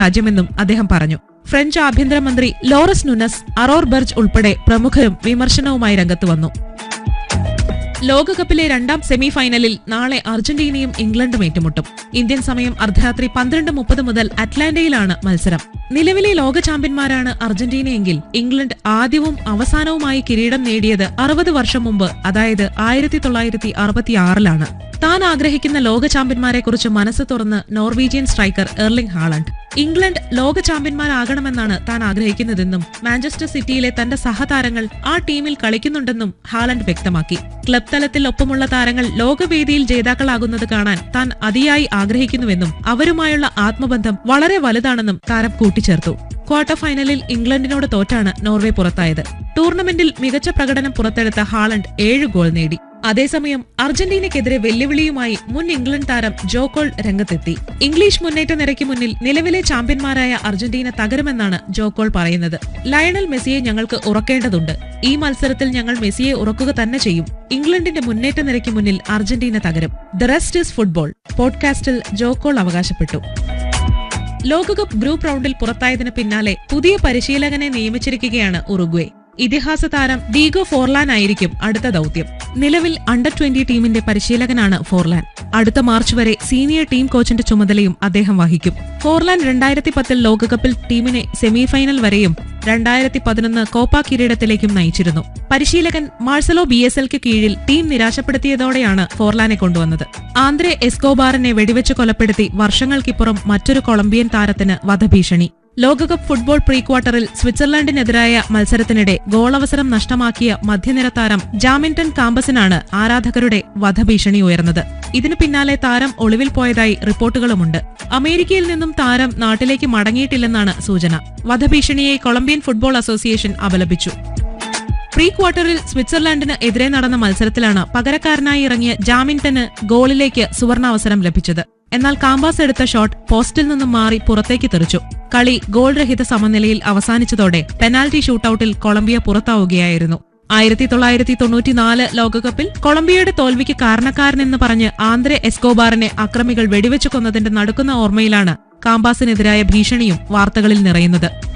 രാജ്യമെന്നും അദ്ദേഹം പറഞ്ഞു ഫ്രഞ്ച് ആഭ്യന്തരമന്ത്രി ലോറസ് നുനസ് അറോർ ബെർജ് ഉൾപ്പെടെ പ്രമുഖരും വിമർശനവുമായി രംഗത്ത് വന്നു ലോകകപ്പിലെ രണ്ടാം സെമി ഫൈനലിൽ നാളെ അർജന്റീനയും ഇംഗ്ലണ്ടും ഏറ്റുമുട്ടും ഇന്ത്യൻ സമയം അർദ്ധരാത്രി പന്ത്രണ്ട് മുപ്പത് മുതൽ അറ്റ്ലാന്റയിലാണ് മത്സരം നിലവിലെ ലോക ചാമ്പ്യന്മാരാണ് അർജന്റീനയെങ്കിൽ ഇംഗ്ലണ്ട് ആദ്യവും അവസാനവുമായി കിരീടം നേടിയത് അറുപത് വർഷം മുമ്പ് അതായത് ആയിരത്തി തൊള്ളായിരത്തി അറുപത്തിയാറിലാണ് താൻ ആഗ്രഹിക്കുന്ന ലോക ചാമ്പ്യന്മാരെക്കുറിച്ച് മനസ്സ് തുറന്ന് Norwegian striker Erling Haaland England ലോക ചാമ്പ്യന്മാരാകണമെന്നാണ് താൻ ആഗ്രഹിക്കുന്നതെന്നും മാഞ്ചസ്റ്റർ സിറ്റിയിലെ തന്റെ സഹതാരങ്ങൾ ആ ടീമിൽ കളിക്കുന്നുണ്ടെന്നും ഹാളണ്ട് വ്യക്തമാക്കി ക്ലബ് തലത്തിൽ ഒപ്പമുള്ള താരങ്ങൾ ലോകവേദിയിൽ ജേതാക്കളാകുന്നത് കാണാൻ താൻ അതിയായി ആഗ്രഹിക്കുന്നുവെന്നും അവരുമായുള്ള ആത്മബന്ധം വളരെ വലുതാണെന്നും താരം കൂട്ടിച്ചേർത്തു ക്വാർട്ടർ ഫൈനലിൽ ഇംഗ്ലണ്ടിനോട് തോറ്റാണ് നോർവേ പുറത്തായത് ടൂർണമെന്റിൽ മികച്ച പ്രകടനം പുറത്തെടുത്ത ഹാളണ്ട് ഏഴ് ഗോൾ നേടി അതേസമയം അർജന്റീനയ്ക്കെതിരെ വെല്ലുവിളിയുമായി മുൻ ഇംഗ്ലണ്ട് താരം ജോക്കോൾ രംഗത്തെത്തി ഇംഗ്ലീഷ് മുന്നേറ്റ നിരയ്ക്ക് മുന്നിൽ നിലവിലെ ചാമ്പ്യന്മാരായ അർജന്റീന തകരുമെന്നാണ് ജോക്കോൾ പറയുന്നത് ലയണൽ മെസ്സിയെ ഞങ്ങൾക്ക് ഉറക്കേണ്ടതുണ്ട് ഈ മത്സരത്തിൽ ഞങ്ങൾ മെസ്സിയെ ഉറക്കുക തന്നെ ചെയ്യും ഇംഗ്ലണ്ടിന്റെ മുന്നേറ്റ നിരയ്ക്ക് മുന്നിൽ അർജന്റീന തകരും ദ റെസ്റ്റ് ഇസ് ഫുട്ബോൾ പോഡ്കാസ്റ്റിൽ ജോക്കോൾ അവകാശപ്പെട്ടു ലോകകപ്പ് ഗ്രൂപ്പ് റൗണ്ടിൽ പുറത്തായതിന് പിന്നാലെ പുതിയ പരിശീലകനെ നിയമിച്ചിരിക്കുകയാണ് ഉറുഗ്വേ ഇതിഹാസ താരം ഡീഗോ ഫോർലാൻ ആയിരിക്കും അടുത്ത ദൗത്യം നിലവിൽ അണ്ടർ ട്വന്റി ടീമിന്റെ പരിശീലകനാണ് ഫോർലാൻ അടുത്ത മാർച്ച് വരെ സീനിയർ ടീം കോച്ചിന്റെ ചുമതലയും അദ്ദേഹം വഹിക്കും ഫോർലാൻ രണ്ടായിരത്തി പത്തിൽ ലോകകപ്പിൽ ടീമിനെ സെമിഫൈനൽ വരെയും രണ്ടായിരത്തി പതിനൊന്ന് കോപ്പ കിരീടത്തിലേക്കും നയിച്ചിരുന്നു പരിശീലകൻ മാർസലോ ബി എസ് എൽക്ക് കീഴിൽ ടീം നിരാശപ്പെടുത്തിയതോടെയാണ് ഫോർലാനെ കൊണ്ടുവന്നത് ആന്ദ്രെ എസ്കോബാറിനെ വെടിവെച്ച് കൊലപ്പെടുത്തി വർഷങ്ങൾക്കിപ്പുറം മറ്റൊരു കൊളംബിയൻ താരത്തിന് വധഭീഷണി ലോകകപ്പ് ഫുട്ബോൾ പ്രീ ക്വാർട്ടറിൽ സ്വിറ്റ്സർലൻഡിനെതിരായ മത്സരത്തിനിടെ ഗോളവസരം നഷ്ടമാക്കിയ മധ്യനിര താരം ജാമിൻടൺ കാമ്പസിനാണ് ആരാധകരുടെ വധഭീഷണി ഉയർന്നത് ഇതിനു പിന്നാലെ താരം ഒളിവിൽ പോയതായി റിപ്പോർട്ടുകളുമുണ്ട് അമേരിക്കയിൽ നിന്നും താരം നാട്ടിലേക്ക് മടങ്ങിയിട്ടില്ലെന്നാണ് സൂചന വധഭീഷണിയെ കൊളംബിയൻ ഫുട്ബോൾ അസോസിയേഷൻ അപലപിച്ചു പ്രീ ക്വാർട്ടറിൽ സ്വിറ്റ്സർലാൻഡിന് എതിരെ നടന്ന മത്സരത്തിലാണ് പകരക്കാരനായി ഇറങ്ങിയ ജാമിൻടന് ഗോളിലേക്ക് സുവർണാവസരം ലഭിച്ചത് എന്നാൽ കാമ്പാസ് എടുത്ത ഷോട്ട് പോസ്റ്റിൽ നിന്നും മാറി പുറത്തേക്ക് തെറിച്ചു കളി ഗോൾ രഹിത സമനിലയിൽ അവസാനിച്ചതോടെ പെനാൽറ്റി ഷൂട്ടൌട്ടിൽ കൊളംബിയ പുറത്താവുകയായിരുന്നു ആയിരത്തി തൊള്ളായിരത്തി തൊണ്ണൂറ്റിനാല് ലോകകപ്പിൽ കൊളംബിയയുടെ തോൽവിക്ക് കാരണക്കാരനെന്ന് പറഞ്ഞ് ആന്ദ്രെ എസ്കോബാറിനെ അക്രമികൾ വെടിവെച്ചു കൊന്നതിന്റെ നടുക്കുന്ന ഓർമ്മയിലാണ് കാമ്പാസിനെതിരായ ഭീഷണിയും വാർത്തകളിൽ നിറയുന്നത്